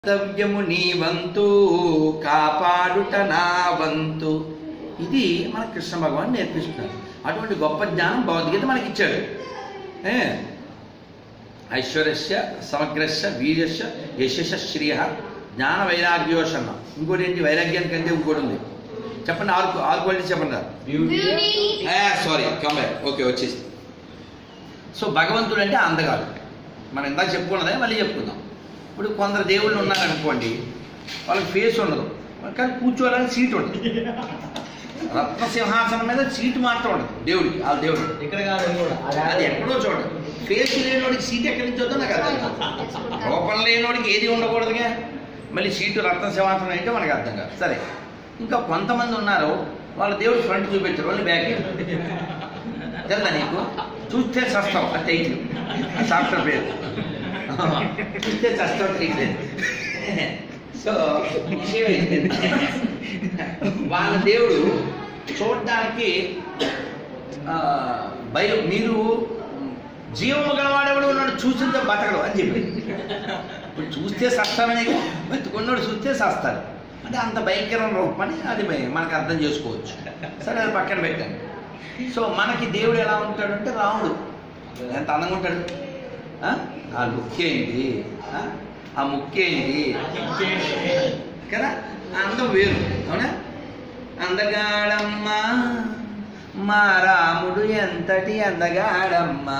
కర్తవ్యము నీ వంతు కాపాడుట నా వంతు ఇది మన కృష్ణ భగవాన్ నేర్పిస్తున్నారు అటువంటి గొప్ప జ్ఞానం భగవద్గీత మనకి ఇచ్చాడు ఏ? ఐశ్వర్యస్య సమగ్రస్య వీర్యస్య యశస్య శ్రియ జ్ఞాన వైరాగ్యోషణ ఇంకోటి ఏంటి వైరాగ్యం కంటే ఇంకోటి ఉంది చెప్పండి ఆరు ఆరు క్వాలిటీ చెప్పండి రా. సారీ కమ్బ్యాక్ ఓకే వచ్చేసి సో భగవంతుడు అంటే అందగాడు మనం ఇందాక చెప్పుకున్నదే మళ్ళీ చెప్పుకుందాం ఇప్పుడు కొందరు దేవుళ్ళు ఉన్నారనుకోండి వాళ్ళకి ఫేస్ ఉండదు కానీ కూర్చోవాలని సీట్ ఉంటుంది రత్న సింహాసనం మీద సీటు మాత్రం ఉండదు దేవుడికి ఆ దేవుడు ఇక్కడ కాదు అది కూడా అది ఎక్కడో చూడండి ఫేస్ లేనివాడికి సీట్ ఎక్కడి నుంచి వద్దో నాకు అర్థం కాదు రూపం లేనివాడికి ఏది ఉండకూడదుగా మళ్ళీ సీటు రత్న సింహాసనం అంటే మనకు అర్థం కాదు సరే ఇంకా కొంతమంది ఉన్నారు వాళ్ళ దేవుడు ఫ్రంట్ చూపించారు వాళ్ళు బ్యాక్ తెలుదా నీకు చూస్తే సస్తాం ఆ టైటిల్ సాఫ్ట్వేర్ పేరు చూస్తే సస్తాం టైటిల్ సో విషయం ఏంటంటే వాళ్ళ దేవుడు చూడడానికి ఆ, భయం మీరు జీవము గలవాడెవడు ఉన్నాడు చూస్తుంటే బతకడు అని చెప్పి ఇప్పుడు చూస్తే సస్తామనే బతుకున్నాడు చూస్తే సస్తాడు అంటే అంత భయంకరమైన రూపం అని అది భయం- మనకు అర్థం చేసుకోవచ్చు సరే అది పక్కన పెట్టండి సో మనకి దేవుడు ఎలా ఉంటాడంటే రాముడు ఎంత అందంగా ఉంటాడు ఆ? ఆ లుక్ ఏంటి ఆ? ఆ ముక్కేంటి కదా ఆ అందం వేరు అవునా అందగాడమ్మా మా రాముడు ఎంతటి అందగాడమ్మా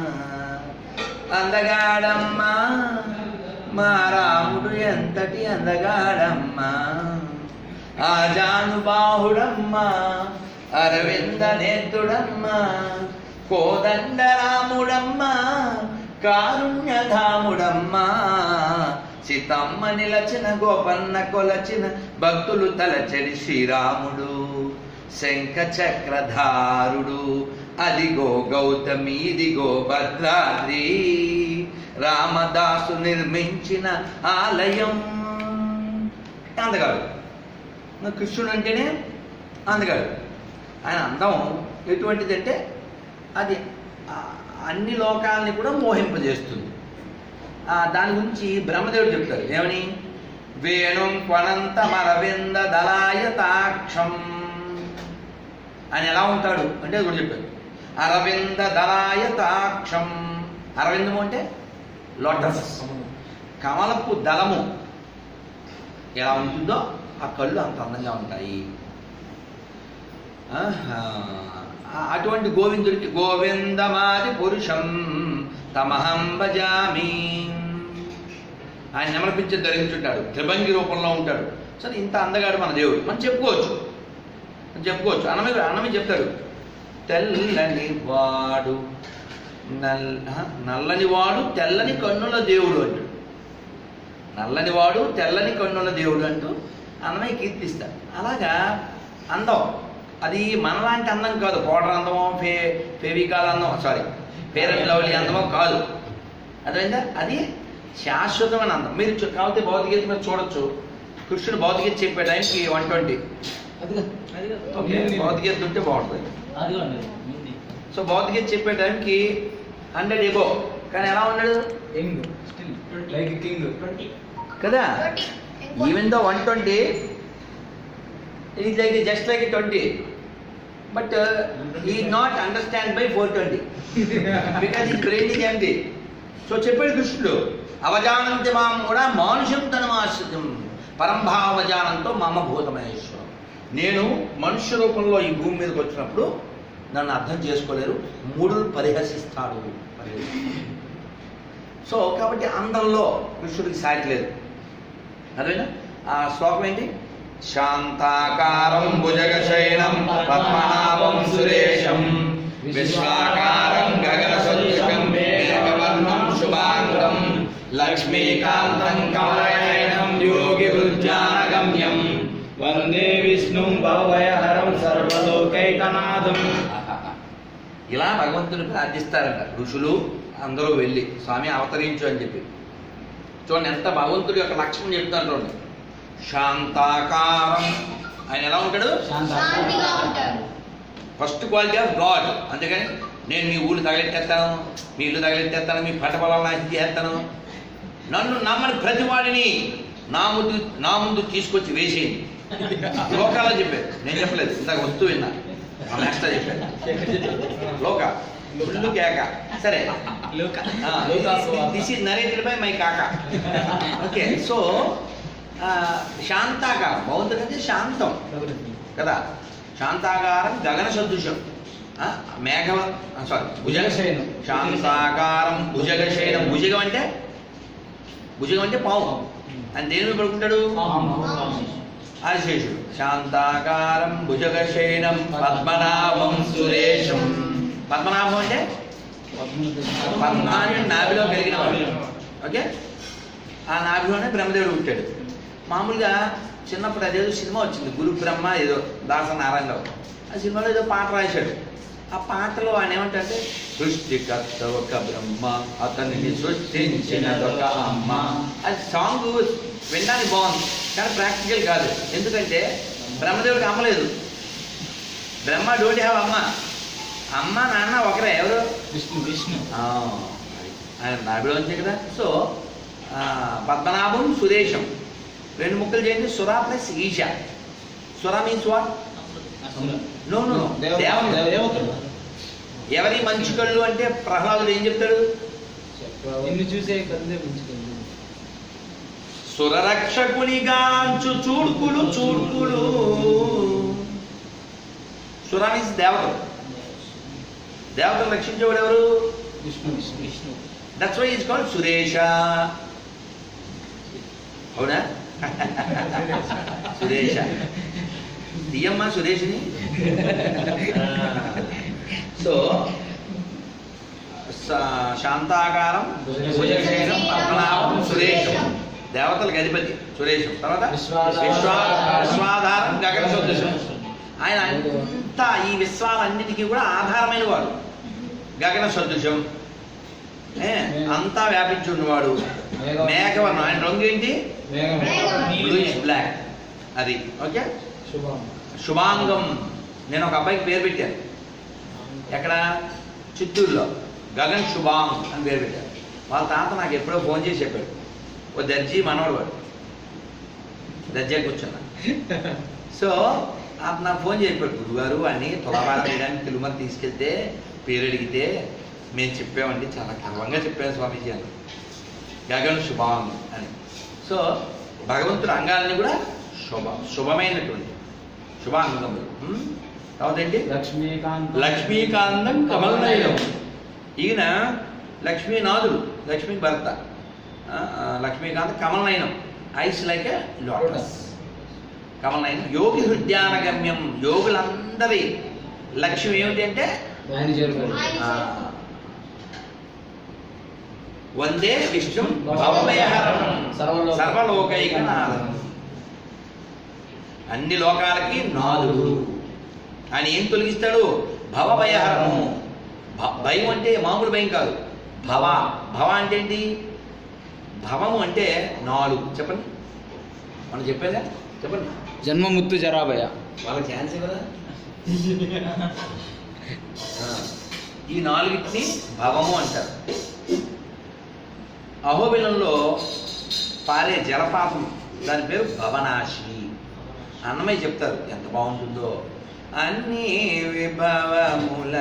అందగాడమ్మా మా రాముడు ఎంతటి అందగాడమ్మా ఆజానుబాహుడమ్మా అరవింద నేత్రుడమ్మా కోదండ రాముడమ్మా కారుణ్యధాముడమ్మా సీతమ్మ నిలచిన గోపన్న కొలచిన భక్తులు తలచడి శ్రీరాముడు శంఖ చక్రధారుడు అదిగో గౌతమి ఇదిగో భద్రాద్రి రామదాసు నిర్మించిన ఆలయం అందగాడు నా కృష్ణుడు అంటేనే అందగాడు ఆయన అందం ఎటువంటిదంటే అది ఆ, అన్ని లోకాలని కూడా మోహింపజేస్తుంది ఆ, దాని గురించి బ్రహ్మదేవుడు చెప్తారు ఏమని వేణుం క్వనంత మరవింద దళాయతాక్షం ఆయన ఎలా ఉంటాడు అంటే అది కూడా చెప్పారు అరవింద దళాయతాక్షం అరవిందము అంటే లోటస్ కమలపు దళము ఎలా ఉంటుందో ఆ కళ్ళు అంత అందంగా ఉంటాయి ఆహా. ఆ- అటువంటి గోవిందుడికి గోవిందమాది పురుషం తమహం భజామి ఆయన నెమలపించి ధరించుంటాడు త్రిభంగి రూపంలో ఉంటాడు సరే ఇంత అందగాడు మన దేవుడు మనం చెప్పుకోవచ్చు మనం చెప్పుకోవచ్చు అనమే అనమే చెప్తాడు తెల్లని వాడు నల్ ఆ, నల్లని వాడు తెల్లని కన్నుల దేవుడు అంటాడు నల్లని వాడు తెల్లని కన్నుల దేవుడు అంటూ అన్నమయ్య కీర్తిస్తాడు అలాగా అందం అది మనలాంటి అందం కాదు పౌడర్ అందమో ఫే ఫెవికాల్ అందం సారీ ఫేర్ అండ్ లవ్లీ అందమో కాదు అదేంటా అది శాశ్వతమైన అందం మీరు చూ- కాకపోతే భౌతికత మీరు చూడొచ్చు కృష్ణుడు భౌతికత చెప్పే టైంకి వన్ ట్వంటీ అదిగో అదిగో ఓకే భౌతికత ఉంటే బాగుంటుంది అదిగో అండి మీది సో భౌతికత చెప్పే టైంకి హండ్రెడ్ ఎగో కానీ ఎలా ఉన్నాడు king still like king twenty కదా even though one twenty is like just like twenty but ఈ not understand by four twenty because ఈ బ్రెయిన్ ఇస్ ఎంటీ సో చెప్పాడు కృష్ణుడు అవజానంతి మాం కూడా మానుషం తనమాశ్రితం పరంభావజానంతో మమ భూతమహేశ్వరం నేను మనుష్య రూపంలో ఈ భూమి మీదకి వచ్చినప్పుడు నన్ను అర్థం చేసుకోలేరు మూడులు పరిహసిస్తాడు సో కాబట్టి అందంలో కృష్ణుడికి సాటి లేదు అదేనా ఆ శ్లోకం ఏంటి శాంతాకారం భుజగశయనం పద్మనాభం సురేశం విశ్వాకారం గగన సదృశం మేఘవర్ణం శుభాంగం లక్ష్మీకాంతం కమలయనం యోగి వృద్ధానగమ్యం వందే విష్ణుం భవయహరం సర్వలోకైకనాథం ఇలా భగవంతుని ప్రార్థిస్తారంట ఋషులు అందరూ వెళ్ళి స్వామి అవతరించు అని చెప్పి చూడండి ఎంత భగవంతుడి యొక్క లక్ష్యం చెప్తాను చూడండి శాంతాకారం ఆయన ఎలా ఉంటాడు శాంతిగా ఉంటాడు ఫస్ట్ క్వాలిటీ ఆఫ్ గాడ్ అందుకని నేను మీ ఊళ్ళు తగలెట్టేస్తాను మీ ఇల్లు తగలెట్టేస్తాను మీ పంట పొలాలు నాశనం చేస్తాను నన్ను నమ్మని ప్రతి వాడిని నా ముందు నా ముందు తీసుకొచ్చి వేసేయండి లోకాలో చెప్పారు నేను చెప్పలేదు ఇందాక వస్తూ విన్నా మా మాస్టర్ చెప్పారు లోక ఫుల్ కేక సరే this is narrated by my కాక ఓకే సో శాంతాకారం బాగుంటుందంటే శాంతం కదా శాంతాకారం గగన సదృశం ఆ, మేఘవ సారీ భుజగ భుజగశయనం. శాంతాకారం భుజగశయనం భుజగం అంటే భుజగం అంటే పావు అని దేని మీద పడుకుంటాడు ఆదిశేషుడు శాంతాకారం భుజగశయనం పద్మనాభం సురేశం పద్మనాభం అంటే పద్మాన్ని నాభిలో కలిగిన వాడు ఓకే ఆ నాభిలోనే బ్రహ్మదేవుడు పుట్టాడు మామూలుగా చిన్నప్పుడు అదేదో సినిమా వచ్చింది గురు బ్రహ్మ ఏదో దాస నారాయణరావు ఆ సినిమాలో ఏదో పాట రాశాడు ఆ పాటలో ఆయన ఏమంటే సృష్టికర్త ఒక బ్రహ్మ అతనిని సృష్టించిన ఒక అమ్మ అది సాంగ్ వినడానికి బాగుంది కానీ ప్రాక్టికల్ కాదు ఎందుకంటే బ్రహ్మదేవుడికి అమ్మలేదు బ్రహ్మ డోంట్ హ్యావ్ అమ్మ అమ్మ నాన్న ఒకరే ఎవరు విష్ణు విష్ణు ఆ, అది. ఆయన నాభిలోంచే కదా సో ఆ, పద్మనాభం సురేశం రెండు ముక్కలు చేయండి సురా ప్లస్ ఈశ సురా మీన్స్ వాట్ నో నో దేవత దేవతలు ఎవరి మంచి కళ్ళు అంటే ప్రహ్లాదుడు ఏం చెప్తాడు నిన్ను చూసే కదే ఉంచుకుంది సురరక్షకునిగాంచు చూడ్కులు చూడ్కులు సురా మీన్స్ దేవతలు దేవతలు రక్షించేవాడు ఎవరు Vishnu Vishnu Vishnu that's why is called Suresha అవునా సురేష తీయమ్మా సురేష్ని సో స- శాంతాకారం భుజగశయనం పద్మనాభం సురేషం దేవతలకు అధిపతి సురేషం తర్వాత విశ్వాధారం. విశ్వా విశ్వాధారం గగన సదృశం ఆయన అంతా ఈ విశ్వాలన్నిటికీ కూడా ఆధారమైన వాడు గగన సదృశం ఏ, అంతా వ్యాపించి ఉన్నవాడు మేఘ- మేఘవర్ణం ఆయన రంగు ఏంటి వేగం బ్లూయిష్ బ్లాక్ అది ఓకే శుభం శుభాంగం నేను ఒక అబ్బాయికి పేరు పెట్టాను ఎక్కడ చిత్తూరులో గగన్ శుభాంగ్ అని పేరు పెట్టాను వాళ్ళ తాత నాకు ఎప్పుడో ఫోన్ చేసి చెప్పాడు ఓ దర్జీ మనవడు వాడు దర్జా కూర్చున్నా సో అతను నాకు ఫోన్ చేసి చెప్పాడు గురుగారు అని తులాభారం వేయడానికి తిరుమల తీసుకెళ్తే పేరు అడిగితే మేము చెప్పామండి చాలా గర్వంగా చెప్పాను స్వామీజీ అని గగన్ శుభాంగ్ అని సో భగవంతుడు అంగాలని కూడా శుభ శుభమైనటువంటి శుభాంగములు ఉమ్? తర్వాత ఏంటి లక్ష్మీకాంత్ లక్ష్మీకాంతం కమలనయనం ఈయన లక్ష్మీనాథుడు లక్ష్మీ భర్త ఆ, ఆ, లక్ష్మీకాంత కమలనయనం ఐస్ లైక్ ఎ లోటస్ కమలనయనం యోగి హృదయాన గమ్యం యోగులందరి లక్ష్యం ఏమిటి అంటే ఆయన చేరుకోరు ఆ, వందే విష్ణు భవభయహరం సర్వలోక- సర్వలోకైకనాథం అన్ని లోకాలకి నాదుడు ఆయన ఏం తొలగిస్తాడు భవభయహరము భ- భయం అంటే మామూలు భయం కాదు భవ భవ అంటే ఏంటి భవము అంటే నాలుగు చెప్పండి మనం చెప్పేదా చెప్పండి జన్మముత్తు జరాభయ వాళ్ళకి ఛాన్స్ కదా ఈ నాలుగిటిని భవము అంటారు అహోబిలంలో పారే జలపాతం దాని పేరు భవనాశి అన్నమయ్య చెప్తారు ఎంత బాగుంటుందో అన్ని విభవముల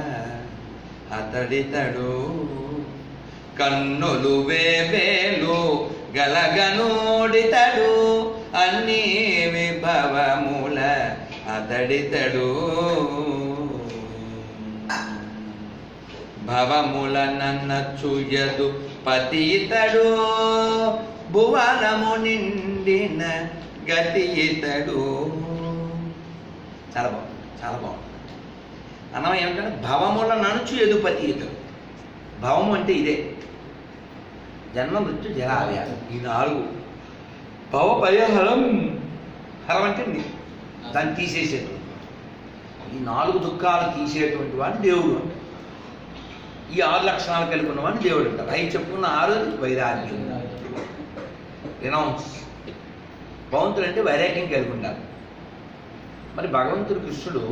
అతడితడు కన్నులు వేవేలు గలగనోడితడు అన్ని విభవముల అతడితడు భవముల నన్న చుయదు పతితడు భువనము నిండిన గతి ఇతడు చాలా బాగుంది చాలా బాగుంది అన్నం ఏమిటంటే భవముల ననుచు ఎదుపతి ఇతడు భవము అంటే ఇదే జన్మ మృత్యు జరావ్యాధి ఈ నాలుగు భవ భయహరం హరం అంటే ని- దాన్ని తీసేసేటువంటి ఈ నాలుగు దుఃఖాలు తీసేటువంటి వాడు దేవుడు అంటారు ఈ ఆరు లక్షణాలు కలిగి ఉన్నవాడిని దేవుడు అంటారు అవి చెప్పుకున్న ఆరు వైరాగ్యం రినౌన్స్ భగవంతుడు అంటే వైరాగ్యం కలిగి ఉండాలి మరి భగవంతుడు కృష్ణుడు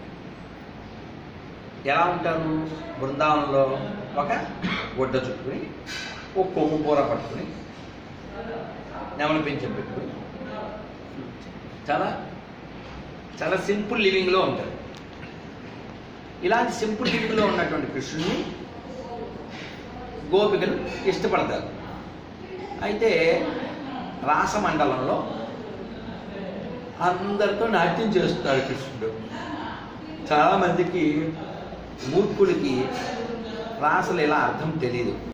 ఎలా ఉంటారు బృందావనంలో ఒక గుడ్డ చుట్టుకుని ఒక కొమ్ము కూర పట్టుకుని నెమలి పెంచం పెట్టుకుని చాలా చాలా సింపుల్ లివింగ్లో ఉంటారు ఇలాంటి సింపుల్ లివింగ్లో ఉన్నటువంటి కృష్ణుడిని గోపికలు ఇష్టపడతారు అయితే రాసమండలంలో అందరితో నాట్యం చేస్తున్నాడు కృష్ణుడు చాలామందికి మూర్ఖులకి రాసలు ఇలా అర్థం తెలియదు